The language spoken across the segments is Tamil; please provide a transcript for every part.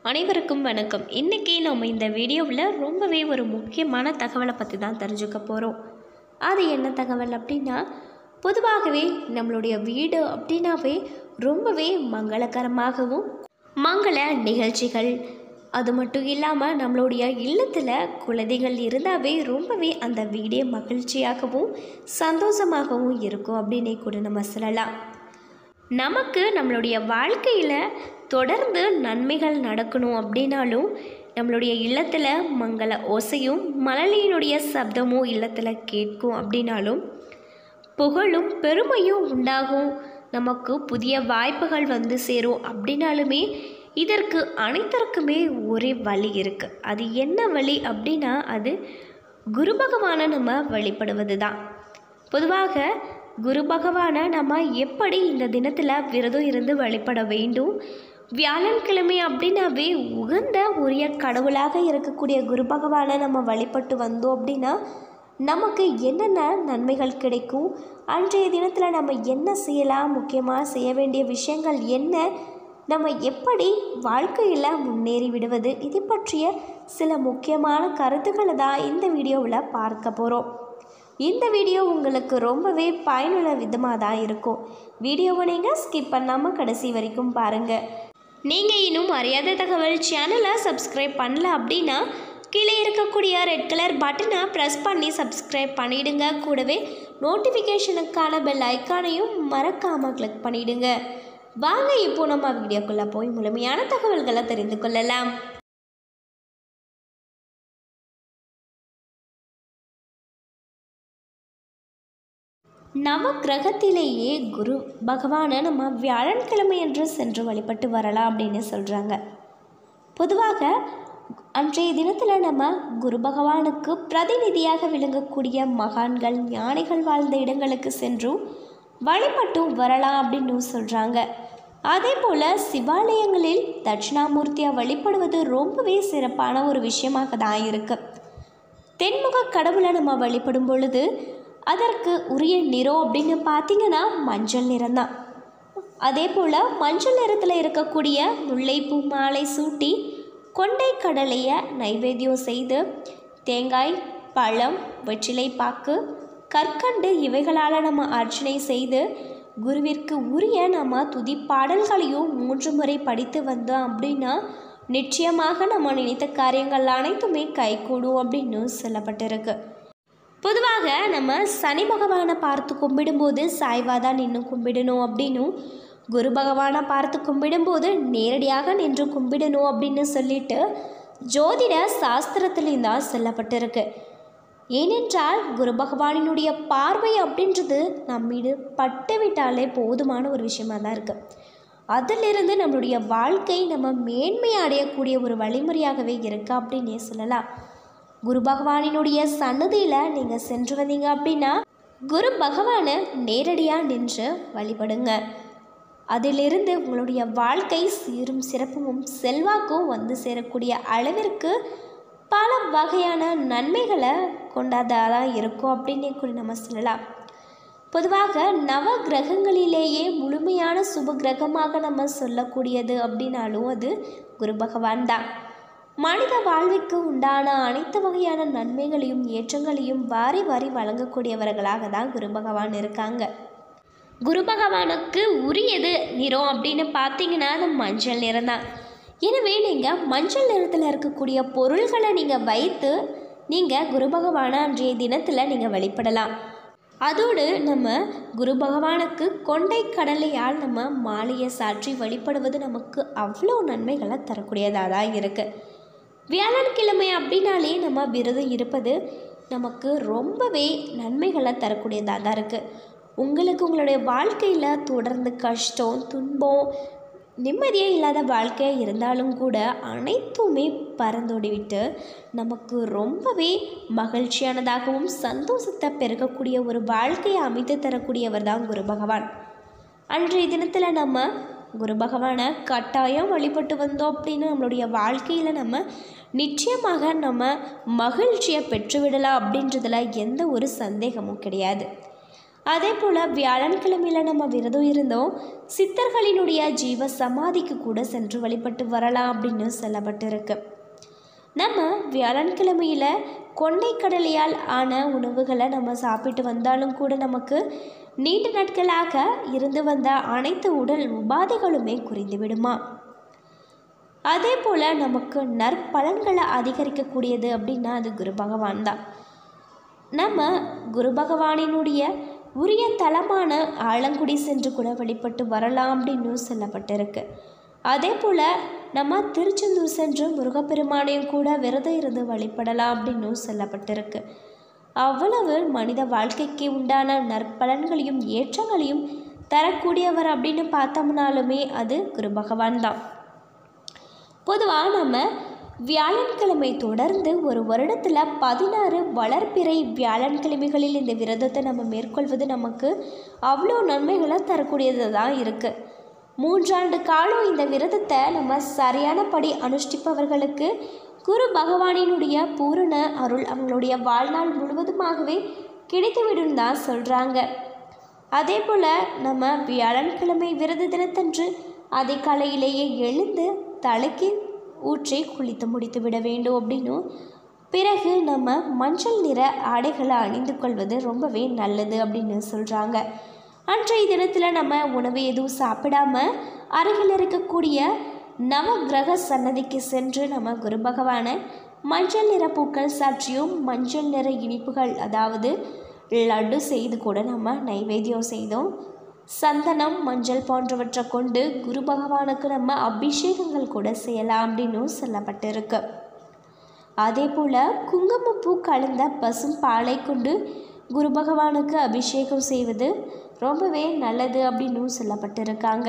அனைவருக்கும் வணக்கம் இன்றைக்கி நம்ம இந்த வீடியோவில் ரொம்பவே ஒரு முக்கியமான தகவலை பற்றி தான் தெரிஞ்சுக்க போகிறோம் அது என்ன தகவல் அப்படின்னா பொதுவாகவே நம்மளுடைய வீடு அப்படின்னாவே ரொம்பவே மங்களகரமாகவும் மங்கள நிகழ்ச்சிகள் அது மட்டும் இல்லாமல் நம்மளுடைய இல்லத்தில் குழந்தைகள் இருந்தாவே ரொம்பவே அந்த வீடே மகிழ்ச்சியாகவும் சந்தோஷமாகவும் இருக்கும் அப்படின்னே கூட நம்ம சொல்லலாம் நமக்கு நம்மளுடைய வாழ்க்கையில் தொடர்ந்து நன்மைகள் நடக்கணும் அப்படின்னாலும் நம்மளுடைய இல்லத்தில் மங்கள ஓசையும் மழலையினுடைய சப்தமும் இல்லத்தில் கேட்கும் அப்படின்னாலும் புகழும் பெருமையும் உண்டாகும் நமக்கு புதிய வாய்ப்புகள் வந்து சேரும் அப்படின்னாலுமே இதற்கு அனைத்திற்குமே ஒரே வழி இருக்குது அது என்ன வழி அப்படின்னா அது குரு பகவானை நம்ம வழிபடுவது தான் பொதுவாக குரு பகவானை நம்ம எப்படி இந்த தினத்தில் விரதம் இருந்து வழிபட வேண்டும் வியாழன்கிழமை அப்படின்னாவே உகந்த உரிய கடவுளாக இருக்கக்கூடிய குரு பகவானை நம்ம வழிபட்டு வந்தோம் அப்படின்னா நமக்கு என்னென்ன நன்மைகள் கிடைக்கும் அன்றைய தினத்தில் நம்ம என்ன செய்யலாம் முக்கியமாக செய்ய வேண்டிய விஷயங்கள் என்ன நம்ம எப்படி வாழ்க்கையில் முன்னேறி விடுவது இது பற்றிய சில முக்கியமான கருத்துக்களை தான் இந்த வீடியோவில் பார்க்க போகிறோம் இந்த வீடியோ உங்களுக்கு ரொம்பவே பயனுள்ள விதமாக தான் இருக்கும் வீடியோவை நீங்கள் ஸ்கிப் பண்ணாமல் கடைசி வரைக்கும் பாருங்கள் நீங்கள் இன்னும் அறியாத தகவல் சேனலை சப்ஸ்கிரைப் பண்ணல அப்படின்னா கீழே இருக்கக்கூடிய ரெட் கலர் பட்டனை ப்ரெஸ் பண்ணி சப்ஸ்கிரைப் பண்ணிடுங்க கூடவே நோட்டிஃபிகேஷனுக்கான பெல் ஐக்கானையும் மறக்காமல் கிளிக் பண்ணிடுங்க வாங்க இப்போ நம்ம வீடியோக்குள்ளே போய் முழுமையான தகவல்களை தெரிந்து கொள்ளலாம் நவ கிரகத்திலேயே குரு பகவானை நம்ம வியாழன்கிழமை என்று சென்று வழிபட்டு வரலாம் அப்படின்னு சொல்கிறாங்க பொதுவாக அன்றைய தினத்தில் நம்ம குரு பகவானுக்கு பிரதிநிதியாக விளங்கக்கூடிய மகான்கள் ஞானிகள் வாழ்ந்த இடங்களுக்கு சென்றும் வழிபட்டும் வரலாம் அப்படின்னு சொல்கிறாங்க அதே போல் சிவாலயங்களில் தட்சிணாமூர்த்தியை வழிபடுவது ரொம்பவே சிறப்பான ஒரு விஷயமாக தான் இருக்குது தென்முக கடவுளை நம்ம வழிபடும் பொழுது அதற்கு உரிய நிறம் அப்படின்னு பார்த்தீங்கன்னா மஞ்சள் நிறம்தான் அதே போல் மஞ்சள் நிறத்தில் இருக்கக்கூடிய முல்லைப்பூ மாலை சூட்டி கொண்டை கடலையை நைவேத்தியம் செய்து தேங்காய் பழம் வெற்றிலை பாக்கு கற்கண்டு இவைகளால் நம்ம அர்ச்சனை செய்து குருவிற்கு உரிய நம்ம துதி பாடல்களையும் மூன்று முறை படித்து வந்தோம் அப்படின்னா நிச்சயமாக நம்ம நினைத்த காரியங்கள் அனைத்துமே கைகூடும் அப்படின்னு சொல்லப்பட்டிருக்கு பொதுவாக நம்ம சனி பகவானை பார்த்து கும்பிடும்போது சாய்வாதான் நின்று கும்பிடணும் அப்படின்னும் குரு பகவானை பார்த்து கும்பிடும்போது நேரடியாக நின்று கும்பிடணும் அப்படின்னு சொல்லிட்டு ஜோதிட சாஸ்திரத்திலையும் தான் சொல்லப்பட்டிருக்கு ஏனென்றால் குரு பகவானினுடைய பார்வை அப்படின்றது நம்மீடு பட்டு விட்டாலே போதுமான ஒரு விஷயமா தான் இருக்குது அதிலிருந்து நம்மளுடைய வாழ்க்கை நம்ம மேன்மை அடையக்கூடிய ஒரு வழிமுறையாகவே இருக்குது அப்படின்னே சொல்லலாம் குரு பகவானினுடைய சன்னதியில் நீங்கள் சென்று வந்தீங்க அப்படின்னா குரு பகவானை நேரடியாக நின்று வழிபடுங்க அதிலிருந்து உங்களுடைய வாழ்க்கை சீரும் சிறப்பும் செல்வாக்கும் வந்து சேரக்கூடிய அளவிற்கு பல வகையான நன்மைகளை கொண்டாதான் இருக்கும் அப்படின்னே கூட நம்ம சொல்லலாம் பொதுவாக நவ கிரகங்களிலேயே முழுமையான சுப கிரகமாக நம்ம சொல்லக்கூடியது அப்படின்னாலும் அது குரு பகவான் தான் மனித வாழ்விற்கு உண்டான அனைத்து வகையான நன்மைகளையும் ஏற்றங்களையும் வாரி வாரி வழங்கக்கூடியவர்களாக தான் குரு பகவான் இருக்காங்க குரு பகவானுக்கு உரியது நிறம் அப்படின்னு பார்த்தீங்கன்னா அது மஞ்சள் நிறம் தான் எனவே நீங்கள் மஞ்சள் நிறத்தில் இருக்கக்கூடிய பொருள்களை நீங்கள் வைத்து நீங்கள் குரு பகவானை அன்றைய தினத்தில் நீங்கள் வழிபடலாம் அதோடு நம்ம குரு பகவானுக்கு கொண்டை கடலையால் நம்ம மாலையை சாற்றி வழிபடுவது நமக்கு அவ்வளோ நன்மைகளை தரக்கூடியதாக தான் இருக்குது வியாழன்கிழமை அப்படின்னாலே நம்ம விரதம் இருப்பது நமக்கு ரொம்பவே நன்மைகளை தரக்கூடியதாக தான் இருக்குது உங்களுக்கு உங்களுடைய வாழ்க்கையில் தொடர்ந்து கஷ்டம் துன்பம் நிம்மதியே இல்லாத வாழ்க்கையாக இருந்தாலும் கூட அனைத்துமே பறந்தோடிவிட்டு நமக்கு ரொம்பவே மகிழ்ச்சியானதாகவும் சந்தோஷத்தை பெருக்கக்கூடிய ஒரு வாழ்க்கையை அமைத்து தரக்கூடியவர் தான் குரு பகவான் அன்றைய தினத்தில் நம்ம குரு பகவானை கட்டாயம் வழிபட்டு வந்தோம் அப்படின்னு நம்மளுடைய வாழ்க்கையில் நம்ம நிச்சயமாக நம்ம மகிழ்ச்சியை பெற்றுவிடலாம் அப்படின்றதுல எந்த ஒரு சந்தேகமும் கிடையாது அதே போல் வியாழன்கிழமையில் நம்ம விரதம் இருந்தோம் சித்தர்களினுடைய ஜீவ சமாதிக்கு கூட சென்று வழிபட்டு வரலாம் அப்படின்னு சொல்லப்பட்டிருக்கு நம்ம வியாழன்கிழமையில் கொண்டைக்கடலையால் ஆன உணவுகளை நம்ம சாப்பிட்டு வந்தாலும் கூட நமக்கு நீண்ட நாட்களாக இருந்து வந்த அனைத்து உடல் உபாதைகளுமே குறைந்து விடுமா அதே போல் நமக்கு நற்பலன்களை அதிகரிக்கக்கூடியது அப்படின்னா அது குரு பகவான் தான் நம்ம குரு பகவானினுடைய உரிய தலமான ஆலங்குடி சென்று கூட வழிபட்டு வரலாம் அப்படின்னு சொல்லப்பட்டிருக்கு அதே போல் நம்ம திருச்செந்தூர் சென்று முருகப்பெருமானையும் கூட விரதம் இருந்து வழிபடலாம் அப்படின்னு சொல்லப்பட்டிருக்கு அவ்வளவு மனித வாழ்க்கைக்கு உண்டான நற்பலன்களையும் ஏற்றங்களையும் தரக்கூடியவர் அப்படின்னு பார்த்தோம்னாலுமே அது குரு பகவான் தான் பொதுவாக நம்ம வியாழன்கிழமை தொடர்ந்து ஒரு வருடத்தில் பதினாறு வளர்ப்பிறை வியாழன்கிழமைகளில் இந்த விரதத்தை நம்ம மேற்கொள்வது நமக்கு அவ்வளோ நன்மைகளை தரக்கூடியது தான் இருக்குது மூன்றாண்டு காலம் இந்த விரதத்தை நம்ம சரியானபடி அனுஷ்டிப்பவர்களுக்கு குரு பகவானினுடைய பூரண அருள் அவங்களுடைய வாழ்நாள் முழுவதுமாகவே கிடைத்துவிடும் தான் சொல்கிறாங்க அதே போல் நம்ம வியாழன்கிழமை விரத தினத்தன்று அதிகாலையிலேயே எழுந்து தலைக்கு ஊற்றி குளித்து முடித்து விட வேண்டும் அப்படின்னும் பிறகு நம்ம மஞ்சள் நிற ஆடைகளை அணிந்து கொள்வது ரொம்பவே நல்லது அப்படின்னு சொல்கிறாங்க அன்றைய தினத்தில் நம்ம உணவு எதுவும் சாப்பிடாம அருகில் இருக்கக்கூடிய நவ கிரக சன்னதிக்கு சென்று நம்ம குரு பகவானை மஞ்சள் நிற பூக்கள் சாற்றியும் மஞ்சள் நிற இனிப்புகள் அதாவது லட்டு செய்து கூட நம்ம நைவேத்தியம் செய்தோம் சந்தனம் மஞ்சள் போன்றவற்றை கொண்டு குரு பகவானுக்கு நம்ம அபிஷேகங்கள் கூட செய்யலாம் அப்படின்னு சொல்லப்பட்டிருக்கு அதே போல் குங்குமப்பூ கலந்த பசும் பாலை கொண்டு குரு பகவானுக்கு அபிஷேகம் செய்வது ரொம்பவே நல்லது அப்படின்னு சொல்லப்பட்டிருக்காங்க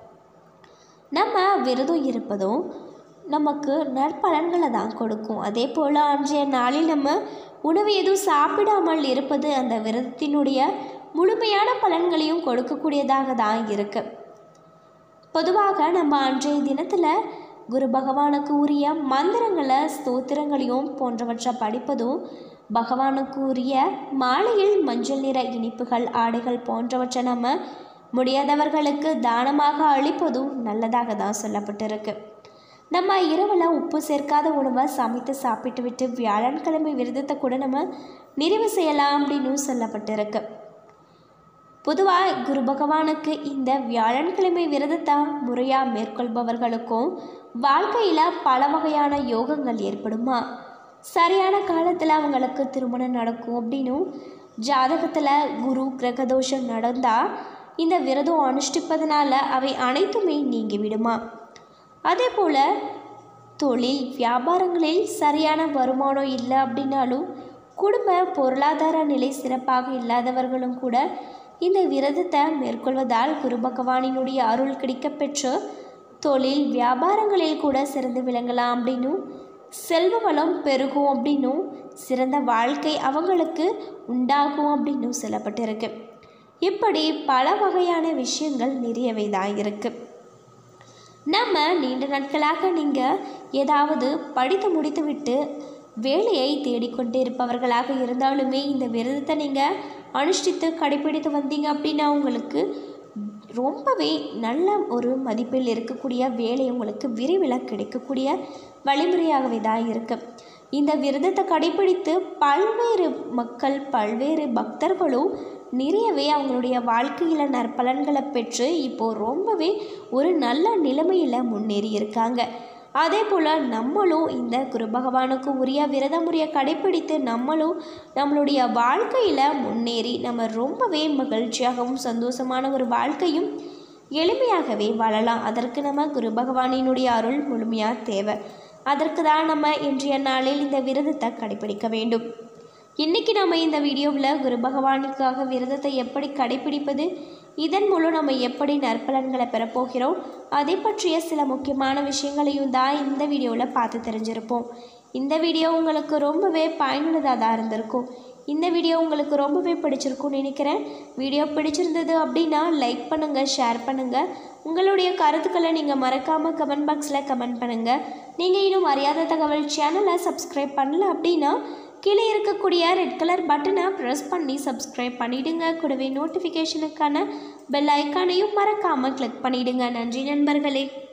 நம்ம விரதம் இருப்பதும் நமக்கு நற்பலன்களை தான் கொடுக்கும் அதே போல் அன்றைய நாளில் நம்ம உணவு எதுவும் சாப்பிடாமல் இருப்பது அந்த விரதத்தினுடைய முழுமையான பலன்களையும் கொடுக்கக்கூடியதாக தான் இருக்கு பொதுவாக நம்ம அன்றைய தினத்தில் குரு பகவானுக்கு உரிய மந்திரங்களை ஸ்தோத்திரங்களையும் போன்றவற்றை படிப்பதும் பகவானுக்கு உரிய மாலையில் மஞ்சள் நிற இனிப்புகள் ஆடைகள் போன்றவற்றை நம்ம முடியாதவர்களுக்கு தானமாக அளிப்பதும் நல்லதாக தான் சொல்லப்பட்டிருக்கு நம்ம இரவில் உப்பு சேர்க்காத உணவை சமைத்து சாப்பிட்டு விட்டு வியாழன்கிழமை விரதத்தை கூட நம்ம நிறைவு செய்யலாம் அப்படின்னு சொல்லப்பட்டிருக்கு பொதுவாக குரு பகவானுக்கு இந்த வியாழன்கிழமை விரதத்தை முறையாக மேற்கொள்பவர்களுக்கும் வாழ்க்கையில் பல வகையான யோகங்கள் ஏற்படுமா சரியான காலத்தில் அவங்களுக்கு திருமணம் நடக்கும் அப்படின்னும் ஜாதகத்தில் குரு கிரகதோஷம் நடந்தால் இந்த விரதம் அனுஷ்டிப்பதனால அவை அனைத்துமே நீங்கி விடுமா அதே போல் தொழில் வியாபாரங்களில் சரியான வருமானம் இல்லை அப்படின்னாலும் குடும்ப பொருளாதார நிலை சிறப்பாக இல்லாதவர்களும் கூட இந்த விரதத்தை மேற்கொள்வதால் குரு பகவானினுடைய அருள் கிடைக்கப்பெற்று தொழில் வியாபாரங்களில் கூட சிறந்து விளங்கலாம் அப்படின்னும் செல்வ வளம் பெருகும் அப்படின்னும் சிறந்த வாழ்க்கை அவங்களுக்கு உண்டாகும் அப்படின்னும் சொல்லப்பட்டிருக்கு இப்படி பல வகையான விஷயங்கள் நிறையவே தான் இருக்குது நம்ம நீண்ட நாட்களாக நீங்கள் ஏதாவது படித்து முடித்துவிட்டு வேலையை தேடிக்கொண்டு இருப்பவர்களாக இருந்தாலுமே இந்த விரதத்தை நீங்கள் அனுஷ்டித்து கடைப்பிடித்து வந்தீங்க அப்படின்னா உங்களுக்கு ரொம்பவே நல்ல ஒரு மதிப்பில் இருக்கக்கூடிய வேலை உங்களுக்கு விரைவில் கிடைக்கக்கூடிய வழிமுறையாகவே தான் இருக்குது இந்த விரதத்தை கடைப்பிடித்து பல்வேறு மக்கள் பல்வேறு பக்தர்களும் நிறையவே அவங்களுடைய வாழ்க்கையில் நற்பலன்களை பெற்று இப்போது ரொம்பவே ஒரு நல்ல நிலைமையில் முன்னேறி இருக்காங்க அதே போல் நம்மளும் இந்த குரு பகவானுக்கு உரிய விரத முறையை கடைப்பிடித்து நம்மளும் நம்மளுடைய வாழ்க்கையில் முன்னேறி நம்ம ரொம்பவே மகிழ்ச்சியாகவும் சந்தோஷமான ஒரு வாழ்க்கையும் எளிமையாகவே வாழலாம் அதற்கு நம்ம குரு பகவானினுடைய அருள் முழுமையாக தேவை அதற்கு தான் நம்ம இன்றைய நாளில் இந்த விரதத்தை கடைப்பிடிக்க வேண்டும் இன்றைக்கி நம்ம இந்த வீடியோவில் குரு பகவானுக்காக விரதத்தை எப்படி கடைப்பிடிப்பது இதன் மூலம் நம்ம எப்படி நற்பலன்களை பெறப்போகிறோம் அதை பற்றிய சில முக்கியமான விஷயங்களையும் தான் இந்த வீடியோவில் பார்த்து தெரிஞ்சிருப்போம் இந்த வீடியோ உங்களுக்கு ரொம்பவே பயனுள்ளதாக தான் இருந்திருக்கும் இந்த வீடியோ உங்களுக்கு ரொம்பவே பிடிச்சிருக்கும்னு நினைக்கிறேன் வீடியோ பிடிச்சிருந்தது அப்படின்னா லைக் பண்ணுங்கள் ஷேர் பண்ணுங்கள் உங்களுடைய கருத்துக்களை நீங்கள் மறக்காமல் கமெண்ட் பாக்ஸில் கமெண்ட் பண்ணுங்கள் நீங்கள் இன்னும் அறியாத தகவல் சேனலை சப்ஸ்கிரைப் பண்ணல அப்படின்னா கீழே இருக்கக்கூடிய ரெட் கலர் பட்டனை ப்ரெஸ் பண்ணி சப்ஸ்கிரைப் பண்ணிடுங்க கூடவே நோட்டிஃபிகேஷனுக்கான பெல் ஐக்கானையும் மறக்காமல் கிளிக் பண்ணிடுங்க நன்றி நண்பர்களே